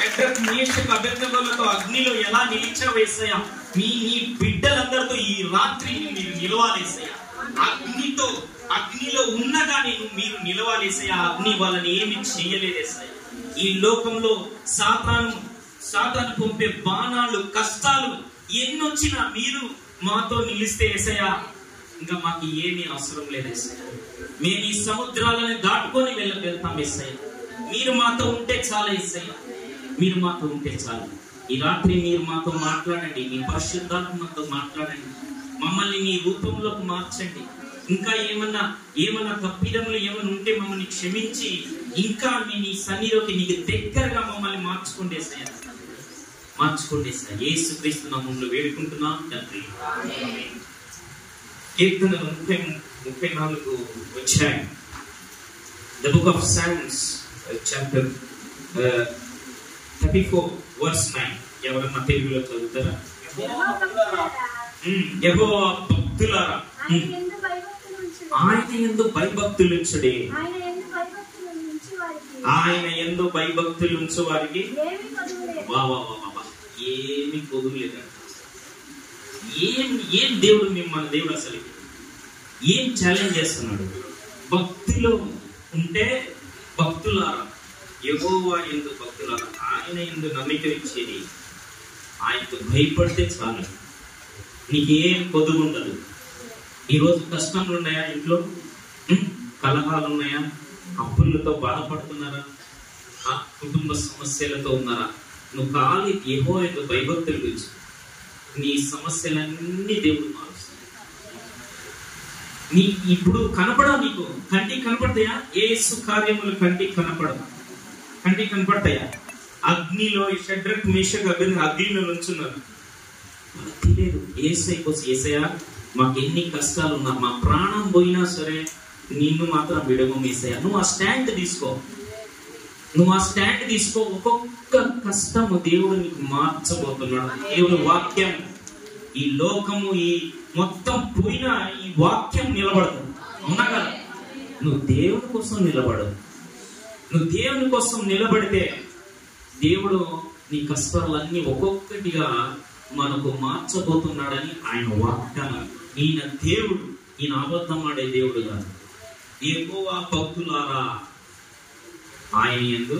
షడ్రక్ మేషక్ అభ్యర్థులతో అగ్నిలో ఎలా నిలిచావేసయ్యా మీ నీ బిడ్డలందరితో ఈ రాత్రి మీరు నిలవాలేసయ్యా అగ్నితో అగ్నిలో ఉన్నగాని మీరు నిలవాలేసయ్యా అగ్ని వాళ్ళని ఏమి చేయలేదేసయ్యా ఈ లోకంలో సాతాను సాతాను పంపే బాణాలు కష్టాలు ఎన్నొచ్చినా మీరు మాతో నిలిస్తే ఏసయ్యా ఇంకా మాకు ఏమీ అవసరం లేదు ఏసయ్య మేము ఈ సముద్రాలను దాటుకొని వెళ్ళ వెళ్తాం ఏసయ్య మీరు మాతో ఉంటే చాలా ఏసయ్య మీరు మాతో ఉంటే చాలు ఈ రాత్రి మీరు మాతో మాట్లాడండి మీ పరిశుద్ధాత్మతో మాట్లాడండి మమ్మల్ని మీ రూపంలోకి మార్చండి ఇంకా ఏమన్నా ఏమన్నా తప్పిదములు ఏమైనా ఉంటే మమ్మల్ని క్షమించి ఇంకా మీ నీ సన్నిధిలోకి నీకు దగ్గరగా మమ్మల్ని మార్చుకోండి ఏసయ్య మార్చుకోండి ఏసయ్య యేసు క్రీస్తు నామంలో వేడుకుంటున్నాం తండ్రి కీర్తన ముప్పై ముప్పై నాలుగు వచ్చాయి the book of science chapter thirty four verse nine ఎవరన్నా తెలుగులో చదువుతారా యహో భక్తులారా ఆయన ఉమ్. ఎందు భయభక్తులు ఉంచుడు. ఆయన ఎందు భయభక్తులుంచుడే ఆయన ఎందు భయభక్తులు ఉంచి వారికి ఆయన ఎందు భయభక్తులు ఉంచు వారికి ఏమీ కొదువులేదు. వా వా వా వా, వా ఏమి కొదులేదంట ఏం ఏం దేవుడు మిమ్మల్ని దేవుడు అసలు ఏం ఛాలెంజ్ చేస్తున్నాడు భక్తిలో ఉంటే భక్తులారా ఎగోవా ఎందు భక్తులారా ఆయన ఎందు నమ్మిక ఇచ్చేది ఆయనకు భయపడితే చాలు నీకేం కొదువు ఉండదు ఈరోజు కష్టంలు ఉన్నాయా ఇంట్లో ఉం? కలహాలు ఉన్నాయా అప్పులతో బాధపడుతున్నారా ఆ కుటుంబ సమస్యలతో ఉన్నారా నువ్వు కాలి ఏహో యొక్క భయభక్తులు గురించి నీ సమస్యలన్నీ దేవుడు మారుస్తాడు నీ ఇప్పుడు కనపడవు నీకు కంటికి కనపడతాయా ఏసు కార్యములు కంటికి కనపడవు కంటికి కనపడతాయా అగ్నిలో ఈ షడ్రక్ మేషక్ అగ్ని అగ్నిలో నుంచున్నారు వాళ్ళకి తెలియదు ఏసై కోసం ఏసయ్యా మాకు ఎన్ని కష్టాలు ఉన్నా మా ప్రాణం పోయినా సరే నిన్ను మాత్రం విడమం ఏసయ్యా నువ్వు ఆ స్టాండ్ తీసుకో నువ్వు ఆ స్టాండ్ తీసుకో ఒక్కొక్క కష్టము దేవుడు నీకు మార్చబోతున్నాడు దేవుడు వాక్యం ఈ లోకము ఈ మొత్తం పోయినా ఈ వాక్యం నిలబడదు అవునా కదా నువ్వు దేవుని కోసం నిలబడు నువ్వు దేవుని కోసం నిలబడితే దేవుడు నీ కష్టాలన్నీ ఒక్కొక్కటిగా మనకు మార్చబోతున్నాడని ఆయన వాగ్దానం ఈయన దేవుడు ఈయన అబద్ధం ఆడే దేవుడు కాదు ఎక్కువ భక్తులారా ఆయన ఎందు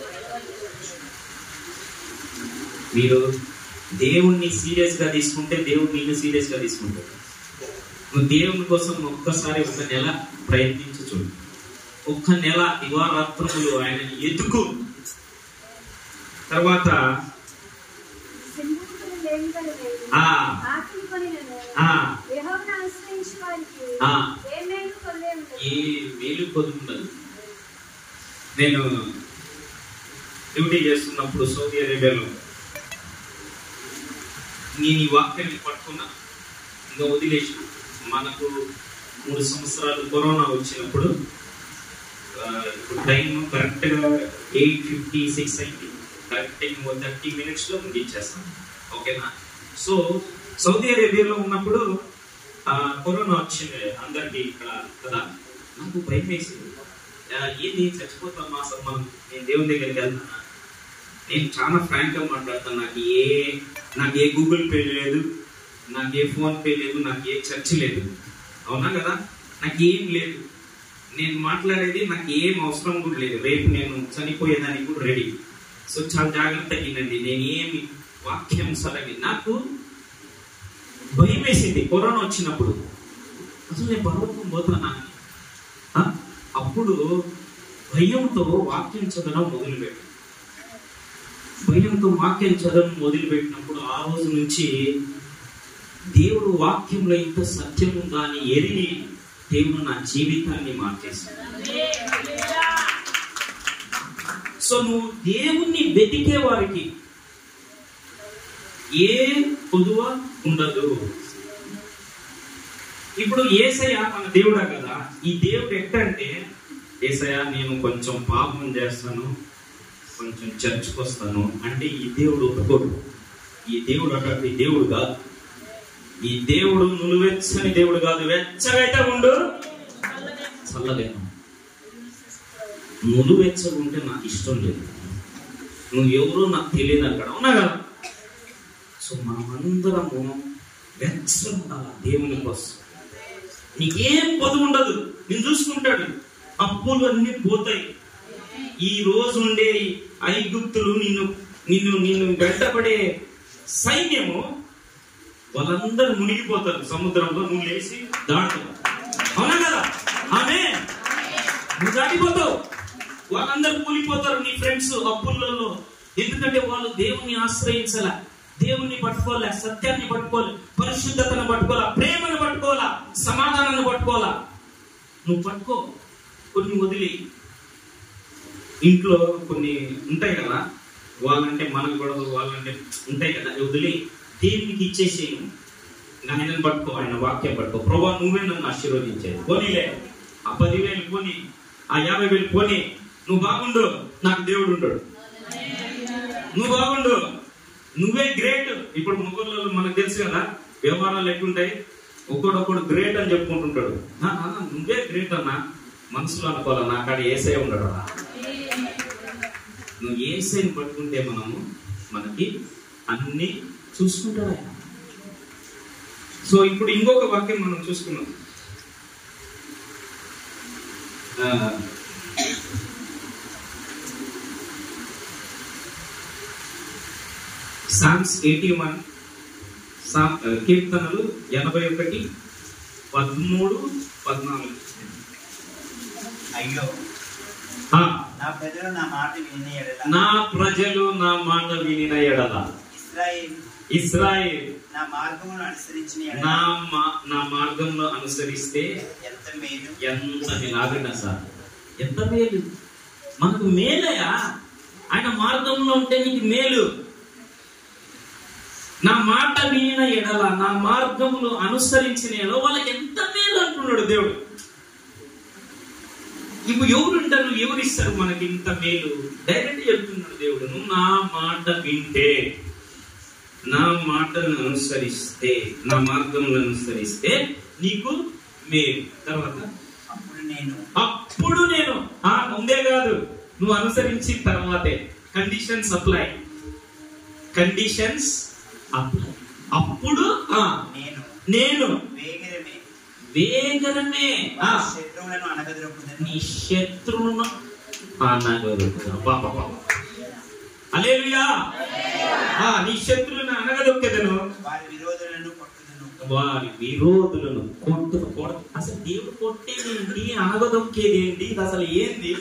మీరు దేవుణ్ణి సీరియస్ గా తీసుకుంటే దేవుడు నేను సీరియస్ గా తీసుకుంటాడు నువ్వు దేవుని కోసం ఒక్కసారి ఒక నెల ప్రయత్నించు చూడు ఒక్క నెల దివారాత్రములు ఆయనని ఎదుకు తర్వాత సింధూకులు లేమిగలవేవి. ఆ ఆకలి కొనినను. ఆ యెహోవాను ఆశ్రయించు వారికి ఆ. ఏ మేలు కొదువే ఉండదు. ఏ మేలు పొందుతున్నది నేను డ్యూటీ చేస్తున్నప్పుడు సౌదీ అరేబియాలో నేను ఈ వాక్యాన్ని పట్టుకున్నా ఇంకా వదిలేసిన మనకు మూడు సంవత్సరాలు కరోనా వచ్చినప్పుడు ఆ, ఇప్పుడు టైం కరెక్ట్గా ఎయిట్ ఫిఫ్టీ సిక్స్ అయింది కరెక్ట్ టైం థర్టీ మినిట్స్లో ముగించేస్తాం ఓకేనా సో సౌదీ అరేబియాలో ఉన్నప్పుడు ఆ, కరోనా వచ్చింది అందరికి ఇక్కడ కదా నాకు భయం వేసింది ఆ, ఏంది చచ్చిపోతామా అసలు మనం నేను దేవుని దగ్గరికి వెళ్తానా నేను చాలా ఫ్రాంక్ గా మాట్లాడతాను నాకు ఏ నాకు ఏ గూగుల్ పే లేదు నాకు ఏ ఫోన్ పే లేదు నాకు ఏ చర్చ్ లేదు అవునా కదా నాకు ఏం లేదు నేను మాట్లాడేది నాకు ఏం అవసరం కూడా లేదు రేపు నేను చనిపోయేదానికి కూడా రెడీ సో చాలా జాగ్రత్తగా వినండి నేను ఏమి వాక్యాంశాలకి నాకు భయం వేసింది కరోనా వచ్చినప్పుడు అసలు నేను పర్వతం పోతానా ఆ? అప్పుడు భయంతో వాక్యం చదవడం మొదలుపెట్టాను భయంతో వాక్యం చదవడం మొదలుపెట్టినప్పుడు ఆ రోజు నుంచి దేవుడు వాక్యంలో ఇంత సత్యం ఉందా అని ఎరిగి దేవుడు నా జీవితాన్ని మార్చేశాడు సో నువ్వు దేవుణ్ణి వెతికే వారికి ఏ పొదువ ఉండదు ఇప్పుడు ఏసయ్య మన దేవుడా కదా ఈ దేవుడు ఎట్టంటే ఏసయ్య నేను కొంచెం పాపం చేస్తాను కొంచెం చర్చ్కి వస్తాను అంటే ఈ దేవుడు ఒప్పుకోడు ఈ దేవుడు అటువంటి దేవుడు కాదు ఈ దేవుడు నులువెచ్చని దేవుడు కాదు వెచ్చగైతే ఉండు చల్లలేను నులువెచ్చగా ఉంటే నాకు ఇష్టం లేదు నువ్వు ఎవరో నాకు తెలియదు అక్కడ అవునా కదా సో మనమందరము వెచ్చగా ఉండాలి దేవుని కోసం నీకేం పొదువు ఉండదు నేను చూసుకుంటాడు అప్పులు అన్ని పోతాయి ఈ రోజు ఉండే ఐగుప్తులు నిన్ను నిన్ను నిన్ను వెంటపడే సైన్యము వాళ్ళందరూ మునిగిపోతారు సముద్రంలో నువ్వు లేచి దాటుతావు అవునా కదా ఆమె నువ్వు దాటిపోతావు వాళ్ళందరూ కూలిపోతారు నీ ఫ్రెండ్స్ అప్పులలో ఎందుకంటే వాళ్ళు దేవుని ఆశ్రయించాల దేవుని పట్టుకోలే సత్యాన్ని పట్టుకోలే పరిశుద్ధతను పట్టుకోవాలా ప్రేమను పట్టుకోవాలా సమాధానాన్ని పట్టుకోవాలా నువ్వు పట్టుకో కొన్ని వదిలి ఇంట్లో కొన్ని ఉంటాయి కదా వాళ్ళంటే మనకు కూడా వాళ్ళంటే ఉంటాయి కదా వదిలి దేవునికి ఇచ్చేసేయి ఆయనను పట్టుకో ఆయన వాక్యం పట్టుకో ప్రభా నువ్వే నన్ను ఆశీర్వదించేది పోనీలే ఆ పదివేలు పోని ఆ యాభై వేలు పోని నువ్వు బాగుండు నాకు దేవుడు ఉండడు నువ్వు బాగుండు నువ్వే గ్రేట్ ఇప్పుడు ముగ్గురులో మనకు తెలుసు కదా వ్యవహారాలు ఎట్లుంటాయి ఒక్కడొక్కడు గ్రేట్ అని చెప్పుకుంటుంటాడు "ఆ, ఆ, నువ్వే గ్రేట్ అన్నా మనసులో అనుకోవాలా నా కాడ ఏసై ఉండడు అన్నా నువ్వు ఏసైని పట్టుకుంటే మనము మనకి అన్ని చూసుకుంటాడు ఆయన సో ఇప్పుడు ఇంకొక వాక్యం మనం చూసుకున్నాం ఆ, సామ్స్ ఎయిటీ వన్ కీర్తనలు ఎనభై ఒకటి పదమూడు పద్నాలుగు అయ్యో ఆ, నా ప్రజలు నా మాట విని ఎడల నా ప్రజలు నా మాట వినిన ఎడల ఇస్రాయేల్ ఇస్రాయేల్ నా మార్గమును అనుసరించిన ఎడల నా మా- నా మార్గంలో అనుసరిస్తే ఎంత మేలు ఎంత ఆగండి సార్ ఎంత మేలు మనకు మేలయా ఆయన మార్గంలో ఉంటే నీకు మేలు నా మాట వినిన ఎడల నా మార్గములు అనుసరించిన ఎడల వాళ్ళకి ఎంత మేలు అంటున్నాడు దేవుడు ఇప్పుడు ఎవరుంటారు ఎవరు ఇస్తారు మనకి ఇంత మేలు డైరెక్ట్ చెప్తున్నాడు దేవుడు నువ్వు నా మాట వింటే నా మాటను అనుసరిస్తే నా మార్గములను అనుసరిస్తే నీకు మేలు తర్వాత అప్పుడు నేను అప్పుడు నేను ఆ ముందే కాదు నువ్వు అనుసరించిన తర్వాతే కండిషన్స్ అప్లై కండిషన్స్ అప్లై అప్పుడు ఆ నేను నేను వేగరమే వేగరమే ఆ, వారి శత్రువులను అనగదొరుకుదని నీ శత్రువును అలేలుయా ఆ నీ శత్రువులను అనగదొక్కెదను వారి విరోధులను కొట్టుదును వారి విరోధులను కొట్టు కొడ అసలు దేవుడు కొట్టేది ఏంటి అనగదొక్కేది ఏంటి ఇది అసలు ఏంది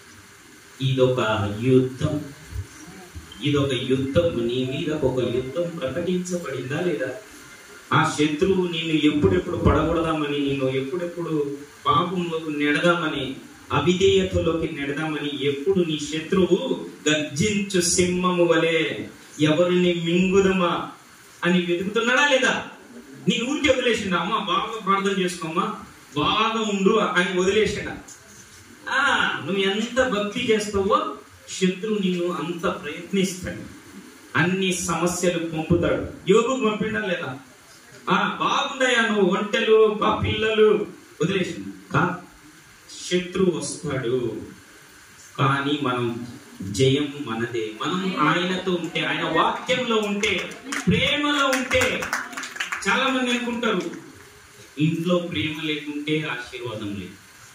ఇదొక యుద్ధం ఇదొక యుద్ధం నీ మీద ఒక యుద్ధం ప్రకటించబడిందా లేదా ఆ శత్రువు నిన్ను ఎప్పుడెప్పుడు పడగొడదామని నిన్ను ఎప్పుడెప్పుడు పాపంలోకి నెడదామని అవిధేయతలోకి నెడదామని ఎప్పుడు నీ శత్రువు గర్జించు సింహము వలె ఎవరిని మింగుదమా అని వెతుకుతున్నాడా లేదా నీ ఊరికి వదిలేసిండా అమ్మా బాగా ప్రార్థన చేసుకోమ్మా బాగా ఉండు అని వదిలేసిండా ఆ నువ్వు ఎంత భక్తి చేస్తావో శత్రువు నిన్ను అంత ప్రయత్నిస్తాడు అన్ని సమస్యలు పంపుతాడు యోగు పంపిండా లేదా ఆ బాగుండయా నువ్వు ఒంటెలు ఆ పిల్లలు వదిలేసింది కా శత్రువు వస్తాడు కానీ మనం జయం మనదే మనం ఆయనతో ఉంటే ఆయన వాక్యంలో ఉంటే ప్రేమలో ఉంటే చాలా మంది అనుకుంటారు ఇంట్లో ప్రేమ లేకుంటే ఆశీర్వాదం లేదు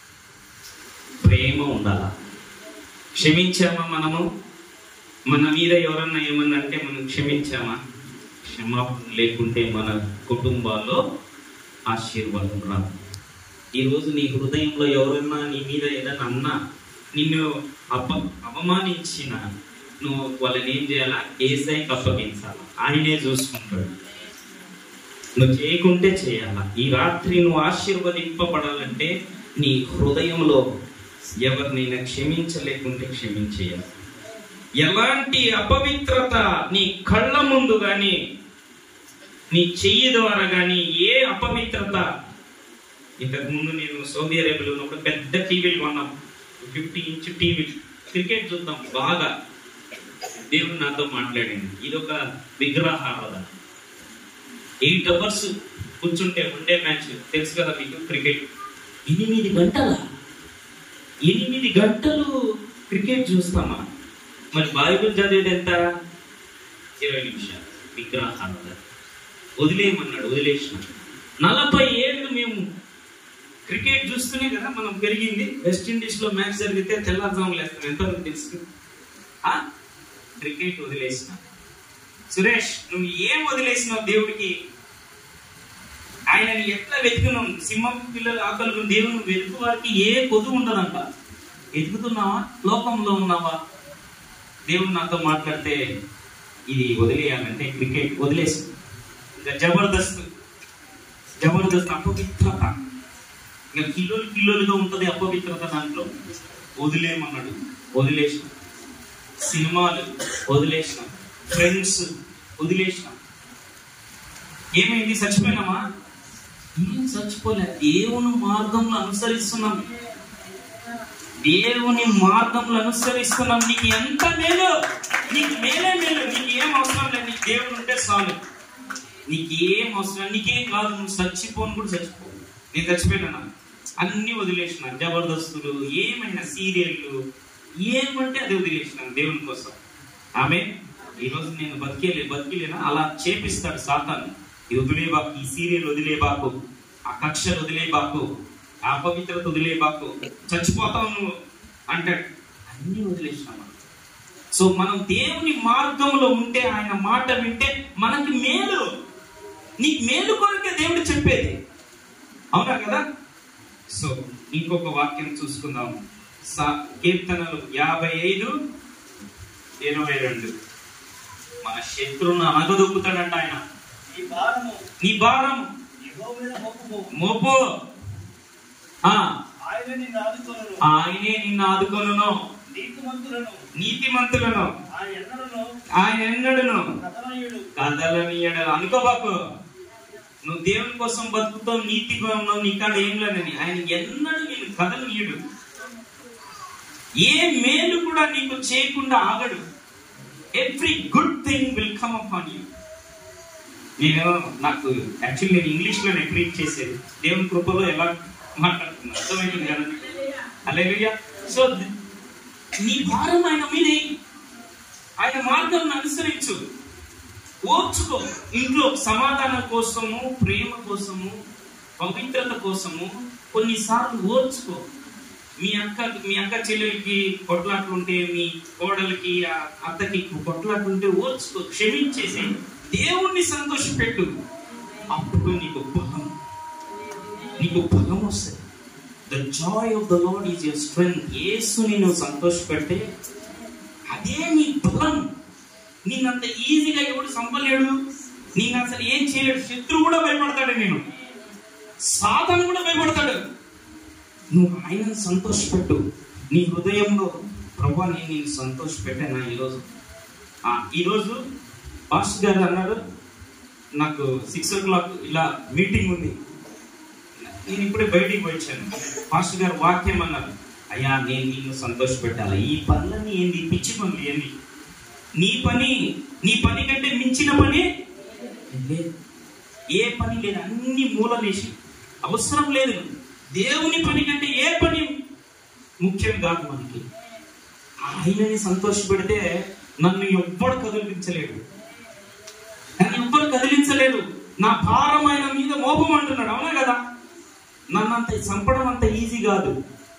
ప్రేమ ఉండాలా క్షమించామా మనము మన మీద ఎవరన్నా ఏమన్నా అంటే మనం క్షమించామా క్షమాపణ లేకుంటే మన కుటుంబాల్లో ఆశీర్వాదం రాదు ఈరోజు నీ హృదయంలో ఎవరన్నా నీ మీద ఏదైనా అన్నా నిన్ను అప అవమానించిన నువ్వు వాళ్ళని ఏం చేయాలా ఏసైకి అప్పగించాలా ఆయనే చూసుకుంటాడు నువ్వు చేయకుంటే చేయాలా ఈ రాత్రి నువ్వు ఆశీర్వదింపబడాలంటే నీ హృదయంలో ఎవరినైనా క్షమించలేకుంటే క్షమించేయాలి ఎలాంటి అపవిత్రత నీ కళ్ళ ముందు గాని నీ చెయ్యి ద్వారా గాని ఏ అపవిత్రత ఇంతకు ముందు నేను సౌదీ అరేబియాలో ఉన్నప్పుడు పెద్ద టీవీలు కొన్నాం ఫిఫ్టీ ఇంచ్ టీవీ క్రికెట్ చూద్దాం బాగా దేవుడు నాతో మాట్లాడింది ఇదొక విగ్రహారాధన ఎయిట్ అవర్స్ కూర్చుంటే ఉండే మ్యాచ్ తెలుసు కదా మీకు క్రికెట్ ఎనిమిది గంటల ఎనిమిది గంటలు క్రికెట్ చూస్తామా మరి బైబిల్ చదివేది ఎంత ఇరవై నిమిషాలు విగ్రహాలు వదిలేయమన్నాడు వదిలేసిన నలభై ఏళ్ళు మేము క్రికెట్ చూస్తూనే కదా మనం పెరిగింది వెస్ట్ ఇండీస్ లో మ్యాచ్ జరిగితే తెల్లారుజాములు వేస్తాం ఎంతవరకు తెలుసు ఆ? క్రికెట్ వదిలేసిన సురేష్ నువ్వు ఏం వదిలేసినావు దేవుడికి ఆయనని ఎట్లా వెతుకున్నాం సింహం పిల్లలు ఆకలి దేవుని వెతుకు వారికి ఏ కొద్దు ఉండదంట వెతుకుతున్నావా లోకంలో ఉన్నావా దేవుడు నాతో మాట్లాడితే ఇది వదిలేయాలంటే క్రికెట్ వదిలేసి ఇంకా జబర్దస్త్ జబర్దస్త్ అపవిత్రత ఇంకా కిలోలు కిలోలుగా ఉంటుంది అపవిత్రత దాంట్లో వదిలేయమన్నాడు వదిలేసిన సినిమాలు వదిలేసిన ఫ్రెండ్స్ వదిలేసిన ఏమైంది చచ్చిపోయినామా ఏం చచ్చిపోలే దేవుని మార్గంలో అనుసరిస్తున్నాం దేవుని మార్గంలో అనుసరిస్తున్నాం నీకు ఎంత మేలు నీకు మేలే మేలు నీకు ఏం అవసరం లేదు నీకు దేవుడు ఉంటే చాలు నీకు ఏం అవసరం నీకేం కాదు నువ్వు చచ్చిపోను కూడా చచ్చిపో నేను చచ్చిపోయినా అన్ని వదిలేసిన జబర్దస్తులు ఏమైనా సీరియళ్ళు ఏమంటే అది వదిలేసినాను దేవుని కోసం ఆమె ఈరోజు నేను బతికేలే బతికిలేనా అలా చేపిస్తాడు సాతాను ఇది వదిలేబాకు ఈ సీరియల్ వదిలేబాకు ఆ కక్షలు వదిలేబాకు ఆ అపవిత్రత వదిలేబాకు చచ్చిపోతావు నువ్వు అంటాడు అన్ని వదిలేసినాం మనం. సో మనం దేవుని మార్గంలో ఉంటే ఆయన మాట వింటే మనకి మేలు నీకు మేలు కొరకే దేవుడు చెప్పేది అవునా కదా సో ఇంకొక వాక్యం చూసుకుందాం సా- కీర్తనలు యాభై ఐదు ఇరవై రెండు మన శత్రువును అనగదొక్కుతాడంట ఆయన ఈ భారము నీ భారం యెహోవా మీద మోపుము. మోపు ఆ ఆయన నిన్ను ఆదుకొనును. ఆయనే నిన్ను ఆదుకొనును నీతిమంతులను నీతిమంతులను ఆయన ఎన్నడను ఆయన ఎన్నడును కథనయుడు కదలనీయడు అనుకోబాకు నువ్వు దేవుని కోసం బతుకుతావు నీతిగా ఉన్నావు నీకాడ ఏం లేదని ఆయన ఎన్నడూ నేను కదలనీయడు ఏ మేలు కూడా నీకు చేయకుండా ఆగడు every good thing will come upon you నేను నాకు యాక్చువల్లీ నేను ఇంగ్లీష్ లోనే ప్రీచ్ చేసేది దేవుని కృపలో ఎలా మాట్లాడుతున్నా అర్థమైంది కదా అలెలుయ్య సో నీ భారం ఆయన మీదే ఆయన మార్గం అనుసరించు ఓర్చుకో ఇంట్లో సమాధానం కోసము ప్రేమ కోసము పవిత్రత కోసము కొన్నిసార్లు ఓర్చుకో మీ అక్క మీ అక్క చెల్లెలకి కొట్లాట్లుంటే మీ కోడలికి ఆ అత్తకి కొట్లాట్లుంటే ఓర్చుకో క్షమించేసి దేవుణ్ణి సంతోషపెట్టు అప్పుడు నీకు బలం నీకు బలం వస్తుంది the joy of the Lord is your strength యేసుని నువ్వు సంతోషపెడితే అదే నీ బలం నిన్నంత ఈజీగా ఎవడు చంపలేడు నేను అసలు ఏం చేయలేడు శత్రువు కూడా భయపడతాడు నేను సాధన కూడా భయపడతాడు నువ్వు ఆయనను సంతోషపెట్టు నీ హృదయంలో ప్రభా నేను నేను సంతోషపెట్టాను ఈరోజు ఆ, ఈరోజు పాస్టర్ గారు అన్నారు నాకు సిక్స్ ఓ క్లాక్ ఇలా మీటింగ్ ఉంది నేను ఇప్పుడే బయటికి వచ్చాను పాస్టర్ గారు వాక్యం అన్నారు అయ్యా నేను నిన్ను సంతోషపెట్టాలి ఈ పనులన్నీ ఏంది పిచ్చి పనులు ఏంది నీ పని నీ పని కంటే మించిన పని లేదు ఏ పని లేదు అన్ని మూలలేసి అవసరం లేదు దేవుని పని కంటే ఏ పని ముఖ్యం కాదు మనకి ఆయనని సంతోషపెడితే నన్ను ఎవ్వడు కదిలించలేడు నన్ను ఎవ్వరు కదిలించలేరు నా భారం ఆయన మీద మోపం అంటున్నాడు అవునా కదా నన్ను అంత చంపడం అంత ఈజీ కాదు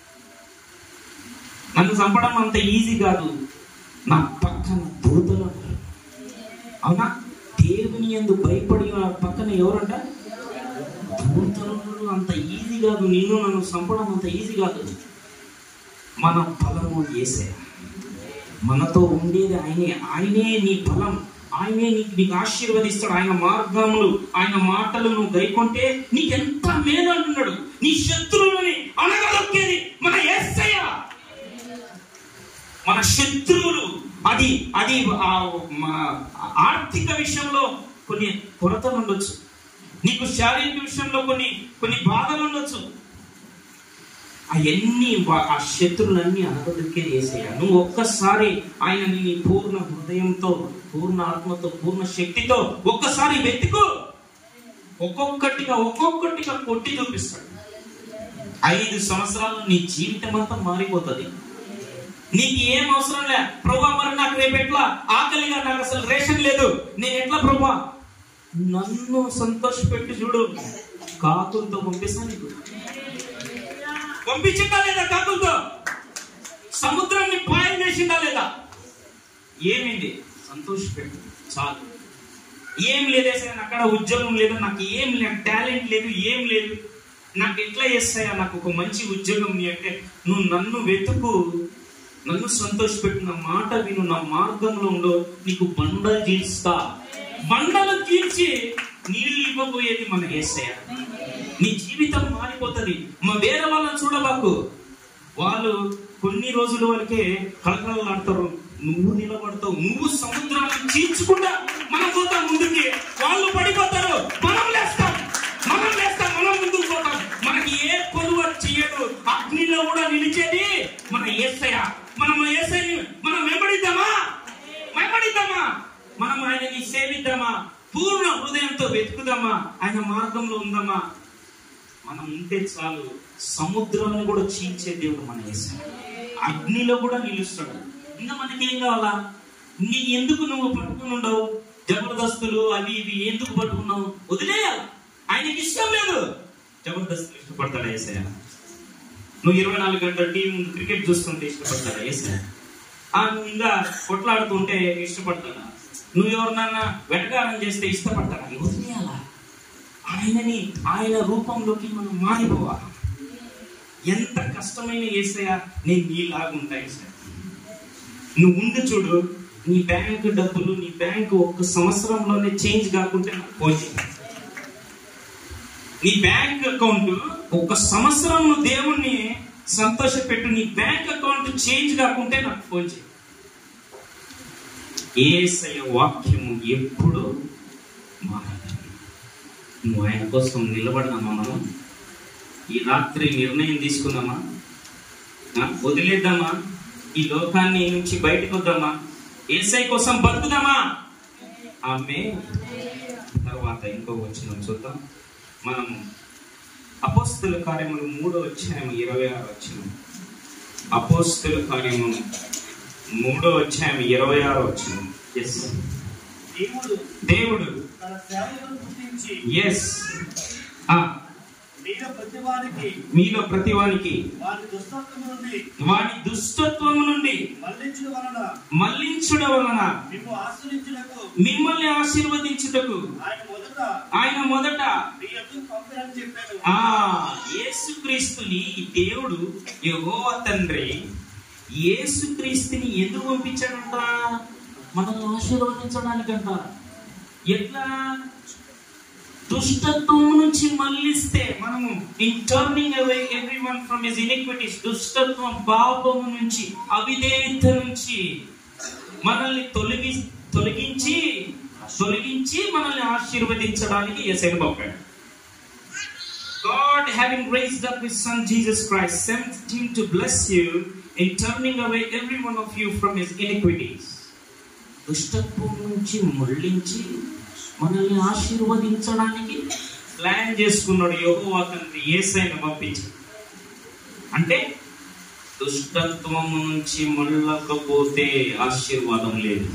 నన్ను చంపడం అంత ఈజీ కాదు నా పక్కన దూతలు ఉన్నారు. అవునా దేవుని ఎందు భయపడి నా పక్కన ఎవరంట దూతలు ఉన్నారు. అంత ఈజీ కాదు నిన్ను నన్ను చంపడం అంత ఈజీ కాదు మన బలము ఏసే మనతో ఉండేది ఆయనే ఆయనే నీ బలం ఆయనే నీకు నీకు ఆశీర్వదిస్తాడు ఆయన మార్గములు ఆయన మాటలు నువ్వు గైకొంటే నీకెంత మేలు అంటున్నాడు నీ శత్రువులని అనగలొక్కేది మన ఏసయ్య మన శత్రువులు అది అది ఆ మా- ఆర్థిక విషయంలో కొన్ని కొరతలు ఉండొచ్చు నీకు శారీరక విషయంలో కొన్ని కొన్ని బాధలు ఉండొచ్చు అవన్నీ వా- ఆ శత్రువులన్నీ అనగదొక్కే వేసేయ నువ్వు ఒక్కసారి ఆయన నీ పూర్ణ హృదయంతో పూర్ణ ఆత్మతో పూర్ణ శక్తితో ఒక్కసారి వెతుకు ఒక్కొక్కటిగా ఒక్కొక్కటిగా కొట్టి చూపిస్తాడు ఐదు సంవత్సరాలు నీ జీవితం అంతా మారిపోతుంది నీకు ఏం అవసరం లే ప్రభా మరి నాకు రేపు ఎట్లా ఆకలిగా నాకు అసలు రేషన్ లేదు నేను ఎట్లా ప్రభా నన్ను సంతోషపెట్టి చూడు కాకులతో పంపిస్తాను నీకు పంపించిందా లేదా కాకులతో సముద్రాన్ని పాయం చేసిందా లేదా ఏమైంది సంతోషపెట్టు చాలు ఏం లేదేసా అక్కడ ఉద్యోగం లేదు నాకు ఏం లేదు టాలెంట్ లేదు ఏం లేదు నాకు ఎట్లా చేస్తాయా నాకు ఒక మంచి ఉద్యోగం నీ అంటే నువ్వు నన్ను వెతుకు నన్ను సంతోషపెట్టు నా మాట విను నా మార్గంలో ఉండు నీకు బండలు తీస్తా బండలు తీర్చి నీళ్ళు ఇవ్వబోయేది మన ఏసయ్య నీ జీవితం మారిపోతుంది మా వేరే వాళ్ళని చూడబాకు వాళ్ళు కొన్ని రోజుల వరకే కలకలలాడతారు నువ్వు నిలబడతావు నువ్వు సముద్రాన్ని చీల్చుకుంటా మనం పోతాం ముందుకి వాళ్ళు పడిపోతారు మనం లేస్తాం మనం లేస్తాం మనం ముందుకు పోతాం మనకి ఏ కొలువ చేయడు అగ్నిలో కూడా నిలిచేది మన ఏసయ మనం ఏసయ్ని మనం వెంబడిద్దామా వెంబడిద్దామా మనం ఆయనని సేవిద్దామా పూర్ణ హృదయంతో వెతుకుదామా ఆయన మార్గంలో ఉందామా మనం ఉంటే చాలు సముద్రాన్ని కూడా చీల్చే దేవుడు మన యేసు అగ్నిలో కూడా నిలుస్తాడు ఇంకా మనకి ఏం కావాలా నీ ఎందుకు నువ్వు పట్టుకుని ఉండవు జబర్దస్తులు అవి ఇవి ఎందుకు పట్టుకున్నావు వదిలేయాలి ఆయనకి ఇష్టం లేదు జబర్దస్తులు ఇష్టపడతాడా ఏసయ్య నువ్వు ఇరవై నాలుగు గంటల టీం క్రికెట్ చూస్తుంటే ఇష్టపడతాడా ఏసయ్య ఆ నువ్వు ఇంకా కొట్లాడుతుంటే ఇష్టపడతాడా నువ్వు ఎవరినన్నా వెటకారం చేస్తే ఇష్టపడతాడా వదిలేయాలా ఆయనని ఆయన రూపంలోకి మనం మారిపోవాలి ఎంత కష్టమైన ఏసయ్య నేను నీలాగుంటా ఏసయ్య నువ్వు ఉండి చూడు నీ బ్యాంక్ డబ్బులు నీ బ్యాంక్ ఒక్క సంవత్సరంలోనే చేంజ్ కాకుంటే నాకు ఫోన్ చేయి నీ బ్యాంక్ అకౌంట్ ఒక సంవత్సరం నువ్వు దేవుణ్ణి సంతోషపెట్టు నీ బ్యాంక్ అకౌంట్ చేంజ్ కాకుంటే నాకు ఫోన్ చేయి ఏసయ వాక్యము ఎప్పుడు మారదు నువ్వు ఆయన కోసం నిలబడదామా మనం ఈ రాత్రి నిర్ణయం తీసుకుందామా ఆ, వదిలేద్దామా ఈ లోకాన్ని నుంచి బయటకు వద్దామా ఏసై కోసం బతుకుదామా ఆమె తర్వాత ఇంకో వచ్చిన చూద్దాం మనం అపోస్తుల కార్యములు మూడో అధ్యాయం ఇరవై ఆరు వచ్చిన అపోస్తుల కార్యము మూడో అధ్యాయం ఇరవై ఆరు వచ్చిన ఎస్ దేవుడు దేవుడు తన సేవలను గుర్తించి ఎస్ మీలో ప్రతి వారికి మీలో ప్రతివానికి వారి దుస్తత్వం నుండి వాడి దుష్టత్వము నుండి మళ్లించడం వలన మళ్లించుట వలన మేము ఆశ్రయించుటకు మిమ్మల్ని ఆశీర్వదించుటకు ఆయన మొదట ఆయన మొదట మీ యొక్క పంపిణని చెప్పాడు ఆ యేసుక్రీస్తుని ఈ దేవుడు యెహోవా తండ్రి యేసుక్రీస్తుని ఎందుకు పంపించాడంట మనల్ని ఆశీర్వదించడానికంట ఎట్లా దుష్టత్వం నుంచి మళ్ళిస్తే మనము in turning away every one from his iniquities దుష్టత్వం పాపము నుంచి అవిధేయత నుంచి మనల్ని తొలగి తొలగించి తొలగించి మనల్ని ఆశీర్వదించడానికి ఎసైన పంపాడు God, having raised up His Son Jesus Christ, sent Him to bless you in turning away every one of you from His iniquities. దుష్టత్వం నుంచి మళ్ళించి మనల్ని ఆశీర్వదించడానికి ప్లాన్ చేసుకున్నాడు యోగో తండ్రి ఏసైన పంపించి అంటే దుష్టత్వము నుంచి మళ్ళకపోతే ఆశీర్వాదం లేదు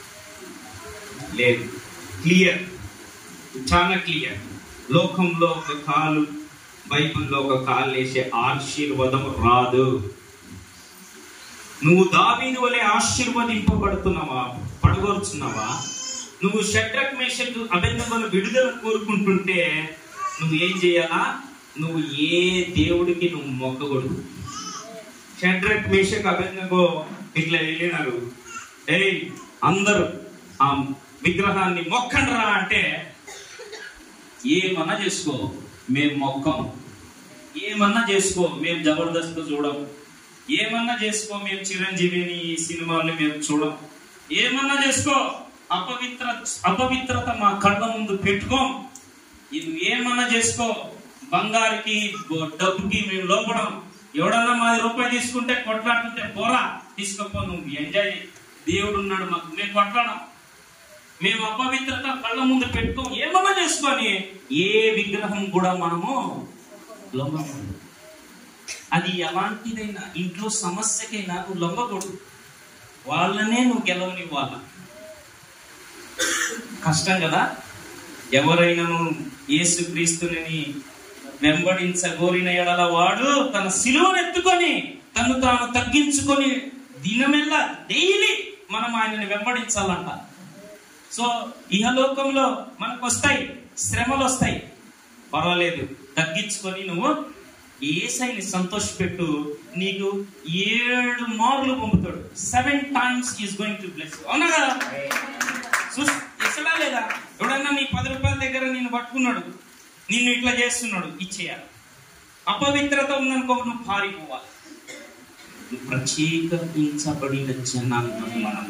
లేదు క్లియర్ చాలా క్లియర్ లోకంలో ఒక కాలు బైబిల్లో ఒక కాలు వేసే ఆశీర్వాదం రాదు నువ్వు దావీదు వలె ఆశీర్వదింపబడుతున్నావా పడగొరుచున్నావా నువ్వు షడ్రక్ మేషక్ అభినందన విడుదల కోరుకుంటుంటే నువ్వు ఏం చేయాలా నువ్వు ఏ దేవుడికి నువ్వు మొక్కకూడదు షడ్రక్ మేషక్ అభినందగో ఇట్లా వెళ్ళినారు ఏయ్ అందరూ ఆ విగ్రహాన్ని మొక్కండ్రా అంటే ఏమన్నా చేసుకో మేము మొక్కం ఏమన్నా చేసుకో మేము జబర్దస్త్ చూడం ఏమన్నా చేసుకో మేము చిరంజీవిని ఈ సినిమాల్ని మేము చూడం ఏమన్నా చేసుకో అపవిత్ర అపవిత్రత మా కళ్ళ ముందు పెట్టుకోం ఇది ఏమన్నా చేసుకో బంగారుకి గో- డబ్బుకి మేము లోపడం ఎవడన్నా మాది రూపాయి తీసుకుంటే కొట్లాడుతుంటే పోరా తీసుకోపో నువ్వు ఎంజాయ్ దేవుడు ఉన్నాడు మాకు మేము కొట్లాడం మేము అపవిత్రత కళ్ళ ముందు పెట్టుకోం ఏమన్నా చేసుకొని ఏ విగ్రహం కూడా మనము లొంగకూడదు అది ఎలాంటిదైనా ఇంట్లో సమస్యకైనా నువ్వు లొంగకూడదు వాళ్ళనే నువ్వు గెలవనివ్వాల కష్టం కదా ఎవరైనాను యేసుక్రీస్తుని వెంబడించగోరిన ఎడల వాడు తన సిలువను ఎత్తుకొని తను తాను తగ్గించుకొని దినమెల్లా డైలీ మనం ఆయనని వెంబడించాలంట సో ఇహలోకంలో మనకు వస్తాయి శ్రమలు వస్తాయి పర్వాలేదు తగ్గించుకొని నువ్వు ఏసైని సంతోషపెట్టు నీకు ఏడు మార్లు పంపుతాడు seven times is going to bless అవునా కదా చూస్ ఇస్తడా లేదా ఎవడన్నా నీ పది రూపాయల దగ్గర నిన్ను పట్టుకున్నాడు నిన్ను ఇట్లా చేస్తున్నాడు ఇచ్చేయాలి అపవిత్రత ఉందనుకో నువ్వు పారిపోవాలి నువ్వు ప్రత్యేకించబడిన జనాంగం మనం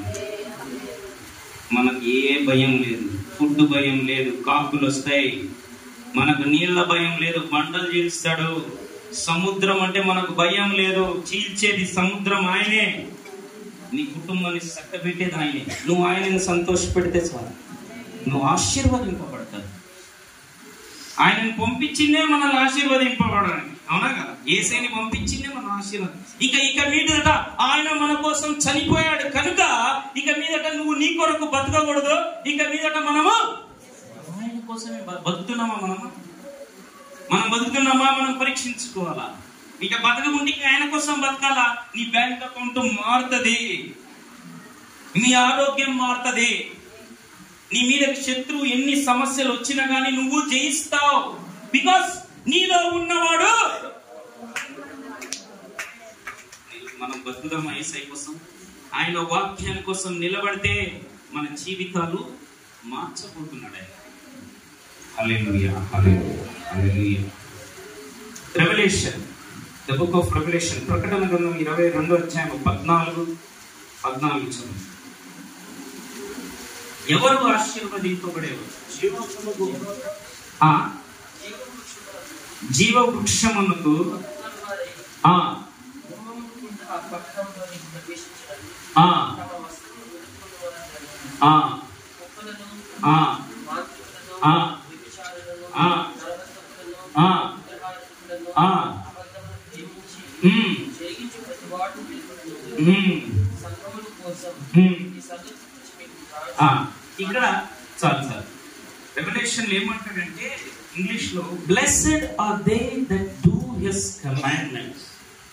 మనకు ఏ భయం లేదు ఫుడ్ భయం లేదు కాకులు వస్తాయి మనకు నీళ్ల భయం లేదు బండలు చీల్స్తాడు సముద్రం అంటే మనకు భయం లేదు చీల్చేది సముద్రం ఆయనే నీ కుటుంబాన్ని చక్కబెట్టేది ఆయనే నువ్వు ఆయనని సంతోష పెడితే చాలు నువ్వు ఆశీర్వదింపబడతావు ఆయనని పంపించిందే మనల్ని ఆశీర్వదింపబడడానికి అవునా కదా ఏసైని పంపించిందే మన ఆశీర్వాదం ఇక ఇక మీదట ఆయన మన కోసం చనిపోయాడు కనుక ఇక మీదట నువ్వు నీ కొరకు బతకకూడదు ఇక మీదట మనము ఆయన కోసమే బ- బతుకుతున్నామా మనము మనం బతుకుతున్నామా మనం పరీక్షించుకోవాలా ఇక బతకముంటే ఇక ఆయన కోసం బతకాలా నీ బ్యాంక్ అకౌంట్ మారుతుంది నీ ఆరోగ్యం మారుతుంది నీ మీద శత్రువు ఎన్ని సమస్యలు వచ్చినా కానీ నువ్వు జయిస్తావు బికాస్ నీలో ఉన్నవాడు మనం బతుకుదాం ఏసై కోసం ఆయన వాక్యాన్ని కోసం నిలబడితే మన జీవితాలు మార్చబోతున్నాడు ఆయన hallelujah hallelujah hallelujah revolution the book of revolution ప్రకటన గ్రంథం ఇరవై రెండు అధ్యాయం పద్నాలుగు పద్నాలుగు చదువు ఎవరు ఆశీర్వదింపబడేవారు జీవోత్సవకు ఆ జీవ వృక్షమునకు ఆ ఆ ఆ ఆ ఆ ఆ ఆ ఆ ఉమ్ ఉమ్ ఉమ్ ఆ, ఇక్కడ చాలు చాలు రెవల్యూషన్ ఏమంటాడంటే ఇంగ్లీష్ లో blessed are they that do his commandments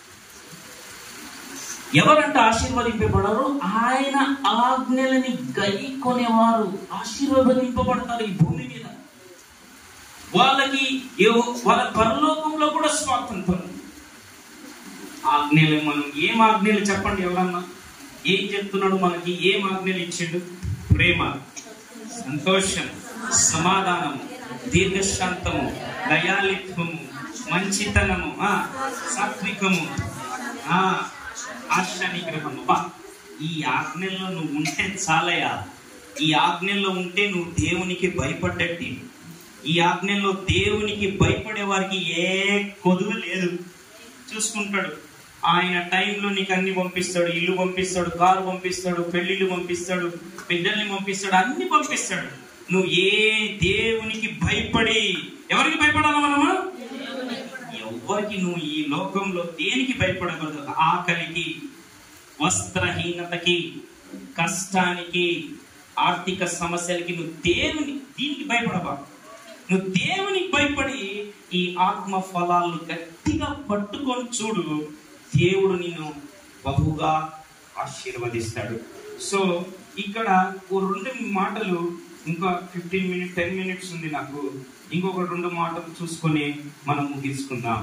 ఎవరంట ఆశీర్వదింపబడరు ఆయన ఆజ్ఞలని గైకొనేవారు ఆశీర్వదింపబడతారు ఈ భూమి మీద వాళ్ళకి ఏ- వాళ్ళ పరలోకంలో కూడా స్వాతంత్రం ఆజ్ఞలు మనం ఏం ఆజ్ఞలు చెప్పండి ఎవరన్నా ఏం చెప్తున్నాడు మనకి ఏం ఆజ్ఞలు ఇచ్చిండు ప్రేమ సంతోషం సమాధానము దీర్ఘశాంతము దయాళిత్వము మంచితనము ఆ, సాత్వికము ఆ, ఆశ నిగ్రహము బా ఈ ఆజ్ఞల్లో నువ్వు ఉంటే చాలయా ఈ ఆజ్ఞల్లో ఉంటే నువ్వు దేవునికి భయపడ్డట్టే ఈ ఆజ్ఞల్లో దేవునికి భయపడే వారికి ఏ కొదువు లేదు చూసుకుంటాడు ఆయన టైంలో నీకు అన్ని పంపిస్తాడు ఇల్లు పంపిస్తాడు కారు పంపిస్తాడు పెళ్లిళ్ళు పంపిస్తాడు బిడ్డల్ని పంపిస్తాడు అన్ని పంపిస్తాడు నువ్వు ఏ దేవునికి భయపడి ఎవరికి భయపడాలి మనము ఎవరికి నువ్వు ఈ లోకంలో దేనికి భయపడకూడదు ఆకలికి వస్త్రహీనతకి కష్టానికి ఆర్థిక సమస్యలకి నువ్వు దేవుని దీనికి భయపడబా నువ్వు దేవునికి భయపడి ఈ ఆత్మ ఫలాలను గట్టిగా పట్టుకొని చూడు దేవుడు నిన్ను బహుగా ఆశీర్వదిస్తాడు సో ఇక్కడ ఓ రెండు మాటలు ఇంకా ఫిఫ్టీన్ మినిట్ టెన్ మినిట్స్ ఉంది నాకు ఇంకొక రెండు మాటలు చూసుకొని మనం ముగించుకుందాం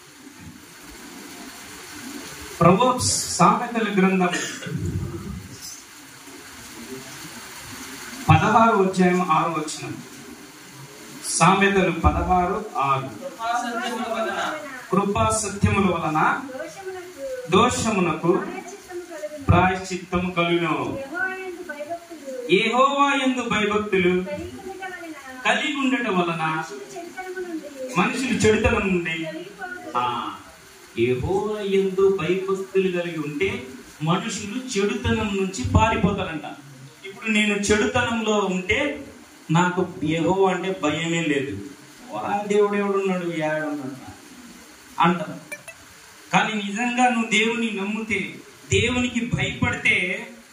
ప్రవోక్స్ సామెతల గ్రంథం పదహారు అధ్యాయం ఆరు వచ్చిన సామెతలు పదహారు ఆరు కృపా సత్యముల వలన దోషములకు దోషమునకు ప్రాయశ్చిత్తము కలుగును. ప్రాయశ్చిత్తము కలుగును యెహోవాయందు భయభక్తులు ఏహోవా యందు భయభక్తులు కలిగి ఉండటం కలిగి ఉండటం వలన వలన మనుషులు చెడుతనము నుండి మనుషులు చెడుతనం నుండి తొలగిపోవుదురు. ఆ యెహోవా యందు భయభక్తులు కలిగి ఉంటే మనుషులు చెడుతనం నుంచి పారిపోతారంట ఇప్పుడు నేను చెడుతనంలో ఉంటే నాకు యెహోవా అంటే భయమే లేదు వా దేవుడు ఎవడున్నాడు ఏడున్నాడు అంటారు కానీ నిజంగా నువ్వు దేవుని నమ్మితే దేవునికి భయపడితే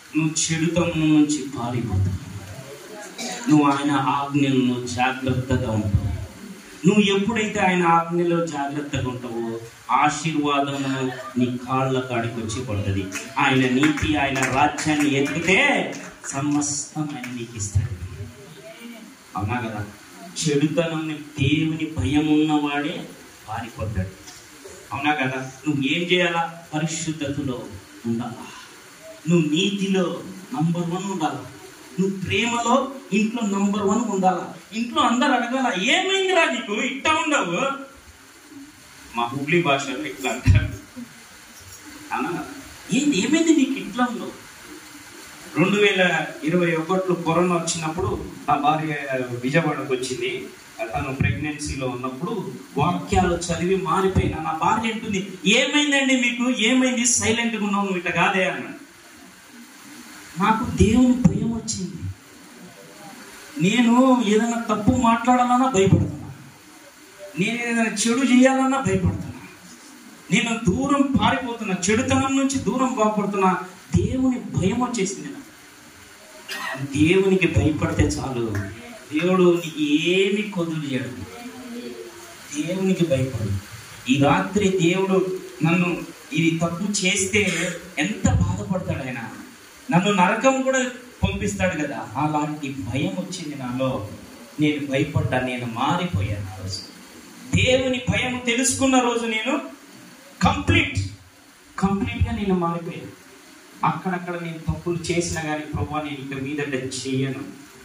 నువ్వు చెడుతనం నుంచి పారిపోతావు నువ్వు ఆయన ఆజ్ఞలను జాగ్రత్తగా ఉంటావు నువ్వు ఎప్పుడైతే ఆయన ఆజ్ఞలో జాగ్రత్తగా ఉంటావో ఆశీర్వాదము నీ కాళ్ళ కాడికి వచ్చి పడుతుంది ఆయన నీతి ఆయన రాజ్యాన్ని ఎత్తితే సమస్తం ఆయన నీకు ఇస్తాడు అవునా కదా చెడుతనం దేవుని భయం ఉన్నవాడే పారిపోతాడు అవునా కదా నువ్వు ఏం చేయాలా పరిశుద్ధతలో ఉండాలా నువ్వు నీతిలో నంబర్ వన్ ఉండాలా నువ్వు ప్రేమలో ఇంట్లో నంబర్ వన్ ఉండాలా ఇంట్లో అందరు అడగాల ఏమైందిరా నీకు ఇట్టా ఉండవు మా హుబ్లీ భాషలో ఇట్లా అంటారు అవునా ఏంది ఏమైంది నీకు ఇట్లా ఉండవు రెండు వేల ఇరవై ఒకటిలో కరోనా వచ్చినప్పుడు నా భార్య విజయవాడకు వచ్చింది తను ప్రెగ్నెన్సీలో ఉన్నప్పుడు వాక్యాలు చదివి మారిపోయినా నా భార్య అంటుంది ఏమైందండి మీకు ఏమైంది సైలెంట్గా ఉన్నావు నువ్వు ఇట్లా కాదే అన్నాడు నాకు దేవుని భయం వచ్చింది నేను ఏదైనా తప్పు మాట్లాడాలన్నా భయపడుతున్నా నేను ఏదైనా చెడు చేయాలన్నా భయపడుతున్నా నేను దూరం పారిపోతున్నా చెడుతనం నుంచి దూరం బాగుపడుతున్నా దేవుని భయం వచ్చేసింది నాకు దేవునికి భయపడితే చాలు దేవుడు నీకు ఏమి కొదులు చేయడు దేవునికి భయపడు ఈ రాత్రి దేవుడు నన్ను ఇది తప్పు చేస్తే ఎంత బాధపడతాడు ఆయన నన్ను నరకం కూడా పంపిస్తాడు కదా అలాంటి భయం వచ్చింది నాలో నేను భయపడ్డా నేను మారిపోయాను ఆ రోజు దేవుని భయం తెలుసుకున్న రోజు నేను కంప్లీట్ కంప్లీట్గా నేను మారిపోయాను అక్కడక్కడ నేను తప్పులు చేసినా కానీ ప్రభా నేను ఇక మీదట చెయ్యను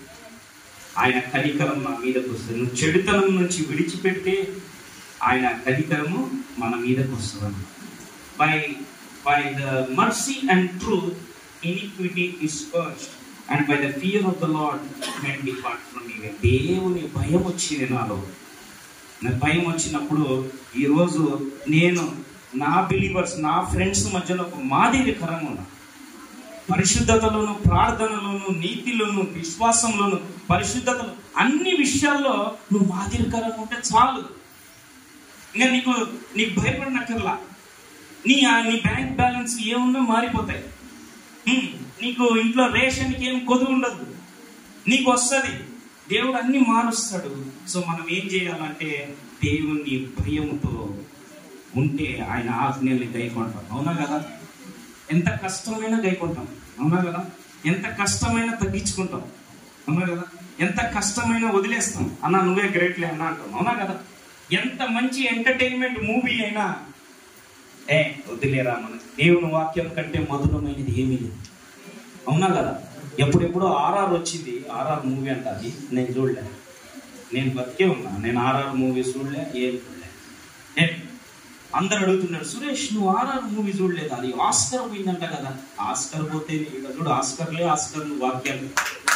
ఆయన కనికరం నా మీదకు వస్తుంది నువ్వు చెడుతనం నుంచి విడిచిపెడితే ఆయన కనికరము మన మీదకు వస్తుంది by by the mercy and truth iniquity is first and by the fear of the lord can depart from you దేవుని భయం వచ్చింది నాలో నా భయం వచ్చినప్పుడు ఈరోజు నేను నా బిలీవర్స్ నా ఫ్రెండ్స్ మధ్యలో ఒక మాదిరికరంగా ఉన్నా పరిశుద్ధతలోను ప్రార్థనలోను నీతిలోను విశ్వాసంలోను పరిశుద్ధతలు అన్ని విషయాల్లో నువ్వు మాదిరికరంగా ఉంటే చాలు ఇంకా నీకు నీకు భయపడినక్కర్లా నీ ఆ నీ బ్యాంక్ బ్యాలెన్స్ ఏమున్నా మారిపోతాయి హ్మ్, నీకు ఇంట్లో రేషన్కి ఏం కొదువు ఉండదు నీకు వస్తుంది దేవుడు అన్ని మారుస్తాడు సో మనం ఏం చేయాలంటే దేవుని భయంతో ఉంటే ఆయన ఆజ్ఞల్ని గైకొంటాం అవునా కదా ఎంత కష్టమైనా గైకొంటాం అవునా కదా ఎంత కష్టమైనా తగ్గించుకుంటాం అవునా కదా ఎంత కష్టమైనా వదిలేస్తాం అన్న నువ్వే గ్రేట్లే అన్న అంటాం అవునా కదా ఎంత మంచి ఎంటర్టైన్మెంట్ మూవీ అయినా ఏ వదిలేరా మన దేవుని వాక్యం కంటే మధురమైనది ఏమీ లేదు అవునా కదా ఎప్పుడెప్పుడో ఆర్ఆర్ వచ్చింది ఆర్ఆర్ మూవీ అంట అది నేను చూడలే నేను బతికే ఉన్నా నేను ఆర్ఆర్ మూవీ చూడలే ఏం చూడలే ఏ అందరు అడుగుతున్నాడు సురేష్ నువ్వు ఆర్ఆర్ మూవీ చూడలేదు అది ఆస్కర్ పోయిందంట కదా ఆస్కర్ పోతే ఇక్కడ చూడు ఆస్కర్లే ఆస్కర్ నువ్వు వాక్యాలు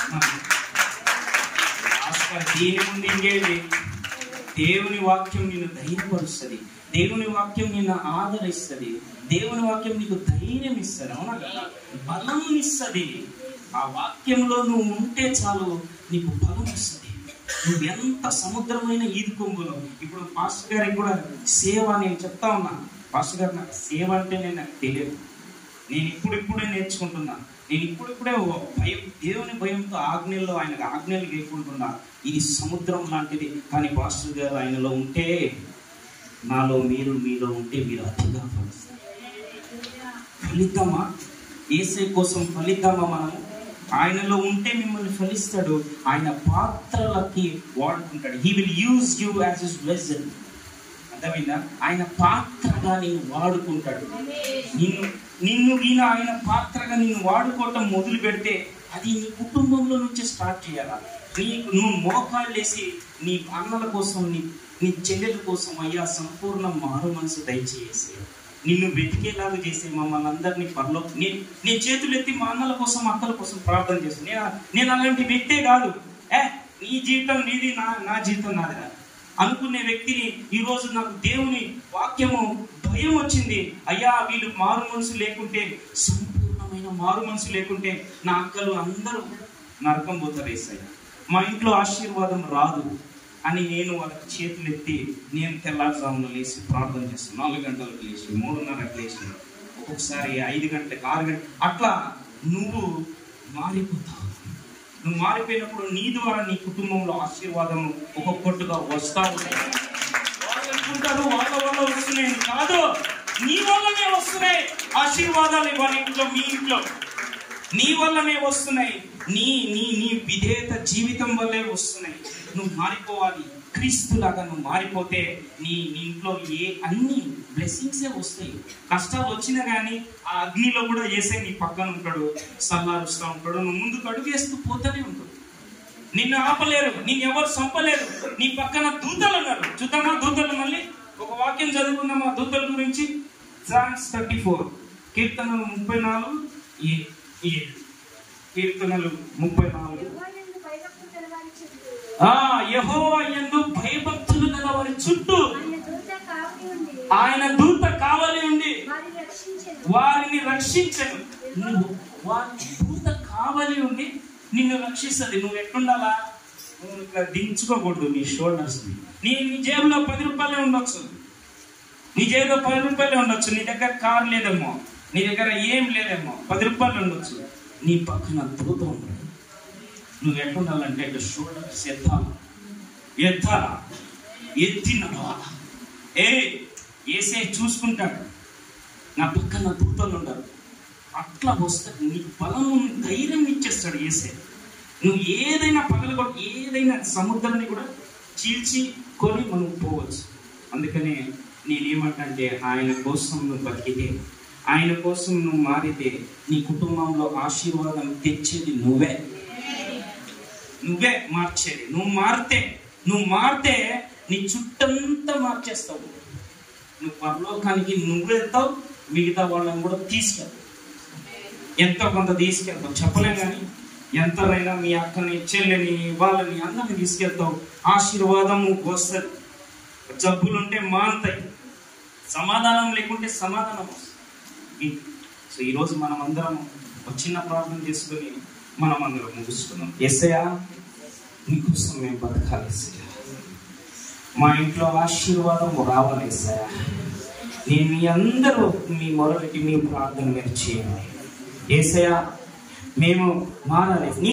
ఆస్కర్ దీని ముందు ఇంకేంటి దేవుని వాక్యం నిన్ను ధైర్యపరుస్తుంది దేవుని వాక్యం నిన్ను ఆదరిస్తుంది దేవుని వాక్యం నీకు ధైర్యం ఇస్తుంది అవునా కదా బలం ఇస్తుంది ఆ వాక్యంలో నువ్వు ఉంటే చాలు నీకు బలం వస్తుంది నువ్వు ఎంత సముద్రమైన ఈదుకొంగులు ఇప్పుడు పాస్టర్ గారికి కూడా సేవ నేను చెప్తా ఉన్నా పాస్టర్ గారు నాకు సేవ అంటే నేను నాకు తెలియదు నేను ఇప్పుడిప్పుడే నేర్చుకుంటున్నా నేను ఇప్పుడిప్పుడే ఓ భయం దేవుని భయంతో ఆజ్ఞల్లో ఆయనకు ఆజ్ఞలు గేకుంటున్నా ఇది సముద్రం లాంటిది కానీ పాస్టర్ గారు ఆయనలో ఉంటే నాలో మీరు మీలో ఉంటే మీరు అతిగా ఫలిస్తారు ఫలితమా ఏసే కోసం ఫలితమా మనము ఆయనలో ఉంటే మిమ్మల్ని ఫలిస్తాడు ఆయన పాత్రలకి వాడుకుంటాడు he will use you as his vessel అర్థమైందా ఆయన పాత్రగా నేను వాడుకుంటాడు నిన్ను నిన్ను ఈయన ఆయన పాత్రగా నిన్ను వాడుకోవటం మొదలు పెడితే అది నీ కుటుంబంలో నుంచి స్టార్ట్ చేయాలా నీకు నువ్వు మోకాళ్ళు వేసి నీ అన్నల కోసం నీ నీ చెల్లెల కోసం అయ్యా సంపూర్ణ మారు మనసు దయచేసి నిన్ను వెతికేలాగా చేసే మమ్మల్ని అందరినీ పనిలో నేను నేను చేతులు ఎత్తి మా అన్నల కోసం అక్కల కోసం ప్రార్థన చేస్తాను నేను నేను అలాంటి వ్యక్తే కాదు ఏ నీ జీవితం నీది నా నా జీవితం నాది కాదు అనుకునే వ్యక్తిని ఈ రోజు నాకు దేవుని వాక్యము భయం వచ్చింది అయ్యా వీళ్ళు మారు మనసు లేకుంటే సంపూర్ణమైన మారు మనసు లేకుంటే నా అక్కలు అందరూ నరకం పోతారు ఏసయ్య మా ఇంట్లో ఆశీర్వాదం రాదు అని నేను వాళ్ళకి చేతులు ఎత్తి నేను తెల్లారుజామున లేచి ప్రార్థన చేస్తాను నాలుగు గంటలకు లేచి మూడున్నరకు లేచి ఒక్కొక్కసారి ఐదు గంటలకు ఆరు గంటలకు అట్లా నువ్వు మారిపోతావు నువ్వు మారిపోయినప్పుడు నీ ద్వారా నీ కుటుంబంలో ఆశీర్వాదం ఒక్కొక్కటిగా వస్తా ఉంటాయి వాళ్ళు అనుకుంటారు వాళ్ళ వల్ల వస్తున్నాయి కాదు నీ వల్లనే వస్తున్నాయి ఆశీర్వాదాలు వాళ్ళ ఇంట్లో మీ ఇంట్లో నీ వల్లనే వస్తున్నాయి నీ నీ నీ విధేయత జీవితం వల్లే వస్తున్నాయి నువ్వు మారిపోవాలి క్రీస్తులాగా నువ్వు మారిపోతే నీ నీ ఇంట్లో ఏ అన్ని బ్లెస్సింగ్సే వస్తాయి కష్టాలు వచ్చినా కానీ ఆ అగ్నిలో కూడా వేసే నీ పక్కన ఉంటాడు సల్లారుస్తూ ఉంటాడు నువ్వు ముందుకు అడుగేస్తూ పోతూనే ఉంటాడు నిన్ను ఆపలేరు నిన్ను ఎవరు చంపలేరు నీ పక్కన దూతలు ఉన్నారు చూద్దామా దూతలు మళ్ళీ ఒక వాక్యం చదువుకుందామా దూతల గురించి సాంగ్స్ థర్టీ ఫోర్ కీర్తనలు ముప్పై నాలుగు ఏ- ఏడు కీర్తనలు ముప్పై నాలుగు యెహోవాయందు భయభక్తులు గలవారి చుట్టూ ఆ యెహోవా యందు భయభక్తులు గల వారి చుట్టూ ఆయన దూత కావలి ఉంది ఆయన దూత కావలి ఉండి వారిని రక్షించెను వారిని రక్షించను నువ్వు వారి దూత కావలి ఉండి నిన్ను రక్షిస్తుంది నువ్వు ఎట్లుండాలా నువ్వు ఇట్లా దించుకోకూడదు నీ షోల్డర్స్ నీ నీ జేబులో పది రూపాయలే ఉండొచ్చు నీ జేబులో పది రూపాయలే ఉండొచ్చు నీ దగ్గర కార్ లేదేమో నీ దగ్గర ఏం లేదేమో పది రూపాయలు ఉండొచ్చు నీ పక్కన దూత ఉండదు నువ్వు ఎట్లుండాలంటే ఇట్లా షోల్డర్స్ ఎత్తాలా ఎత్తాలా ఎత్తి నడవాలా ఏ ఏసే చూసుకుంటాడు నా పక్కన దూతలు ఉండరు అట్లా వస్తే నీకు బలం ధైర్యం ఇచ్చేస్తాడు ఏసే నువ్వు ఏదైనా పగలగొట్టు ఏదైనా సముద్రాన్ని కూడా చీల్చి కొని మనం పోవచ్చు అందుకనే నేనేమంటే ఆయన కోసం నువ్వు బతికితే ఆయన కోసం నువ్వు మారితే నీ కుటుంబంలో ఆశీర్వాదం తెచ్చేది నువ్వే నువ్వే మార్చేది నువ్వు మారితే నువ్వు మారితే నీ చుట్టంతా మార్చేస్తావు నువ్వు పరలోకానికి నువ్వు వెళ్తావు మిగతా వాళ్ళని కూడా తీసుకెళ్తావు ఎంతో కొంత తీసుకెళ్తావు చెప్పలేం కానీ ఎంతనైనా మీ అక్కని చెల్లెని వాళ్ళని అందరిని తీసుకెళ్తావు ఆశీర్వాదం వస్తుంది జబ్బులుంటే మానుతాయి సమాధానం లేకుంటే సమాధానం వస్తుంది సో ఈరోజు మనం అందరం ఒక చిన్న ప్రార్థన చేసుకొని మనం అందరం ముగుస్తున్నాం ఎస్ఐయా నీకోసం మేము బతకాలి ఎస్ఐయా మా ఇంట్లో ఆశీర్వాదం రావాలి ఎస్ఐయా నేను మీ అందరూ మీ మొదటి మీ ప్రార్థన మీరు చేయండి ఏసయ్యా మేము మారాలి నీ